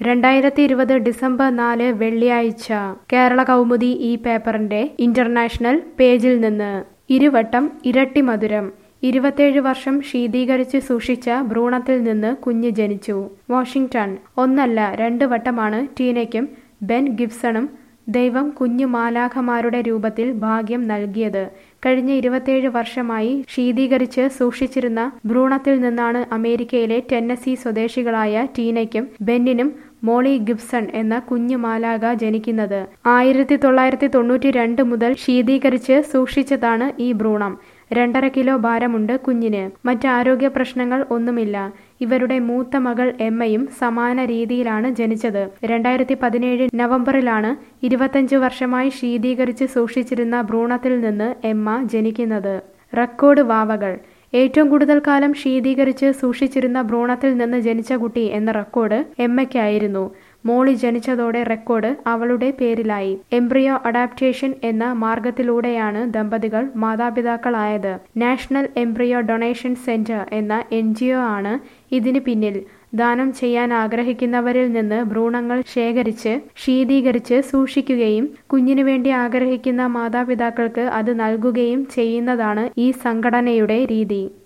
രണ്ടായിരത്തി ഇരുപത് ഡിസംബർ നാല് വെള്ളിയാഴ്ച കേരള കൗമുദി ഈ പേപ്പറിന്റെ ഇന്റർനാഷണൽ പേജിൽ നിന്ന് ഇരുവട്ടം ഇരട്ടി മധുരം ഇരുപത്തേഴ് വർഷം ശീതീകരിച്ച് സൂക്ഷിച്ച ഭ്രൂണത്തിൽ നിന്ന് കുഞ്ഞ് ജനിച്ചു വാഷിംഗ്ടൺ ഒന്നല്ല രണ്ട് വട്ടമാണ് ടീനയ്ക്കും ബെൻ ഗിബ്സണും ദൈവം കുഞ്ഞു മാലാഖമാരുടെ രൂപത്തിൽ ഭാഗ്യം നൽകിയത് കഴിഞ്ഞ ഇരുപത്തിയേഴ് വർഷമായി ശീതീകരിച്ച് സൂക്ഷിച്ചിരുന്ന ഭ്രൂണത്തിൽ നിന്നാണ് അമേരിക്കയിലെ ടെന്നസി സ്വദേശികളായ ടീനയ്ക്കും ബെന്നിനും മോളി ഗിബ്സൺ എന്ന കുഞ്ഞു മാലാക ജനിക്കുന്നത് ആയിരത്തി തൊള്ളായിരത്തി തൊണ്ണൂറ്റി രണ്ട് മുതൽ ശീതീകരിച്ച് സൂക്ഷിച്ചതാണ് ഈ ഭ്രൂണം രണ്ടര കിലോ ഭാരമുണ്ട് കുഞ്ഞിന് മറ്റ് ആരോഗ്യ പ്രശ്നങ്ങൾ ഒന്നുമില്ല ഇവരുടെ മൂത്ത മകൾ എമ്മയും സമാന രീതിയിലാണ് ജനിച്ചത് രണ്ടായിരത്തി പതിനേഴ് നവംബറിലാണ് ഇരുപത്തഞ്ച് വർഷമായി ശീതീകരിച്ച് സൂക്ഷിച്ചിരുന്ന ഭ്രൂണത്തിൽ നിന്ന് എമ്മ ജനിക്കുന്നത് റെക്കോർഡ് വാവകൾ ഏറ്റവും കൂടുതൽ കാലം ശീതീകരിച്ച് സൂക്ഷിച്ചിരുന്ന ഭ്രൂണത്തിൽ നിന്ന് ജനിച്ച കുട്ടി എന്ന റെക്കോർഡ് എമ്മയ്ക്കായിരുന്നു മോളി ജനിച്ചതോടെ റെക്കോർഡ് അവളുടെ പേരിലായി എംബ്രിയോ അഡാപ്റ്റേഷൻ എന്ന മാർഗത്തിലൂടെയാണ് ദമ്പതികൾ മാതാപിതാക്കളായത് നാഷണൽ എംബ്രിയോ ഡൊണേഷൻ സെന്റർ എന്ന എൻ ആണ് ഇതിന് പിന്നിൽ ദാനം ചെയ്യാൻ ആഗ്രഹിക്കുന്നവരിൽ നിന്ന് ഭ്രൂണങ്ങൾ ശേഖരിച്ച് ശീതീകരിച്ച് സൂക്ഷിക്കുകയും കുഞ്ഞിനു വേണ്ടി ആഗ്രഹിക്കുന്ന മാതാപിതാക്കൾക്ക് അത് നൽകുകയും ചെയ്യുന്നതാണ് ഈ സംഘടനയുടെ രീതി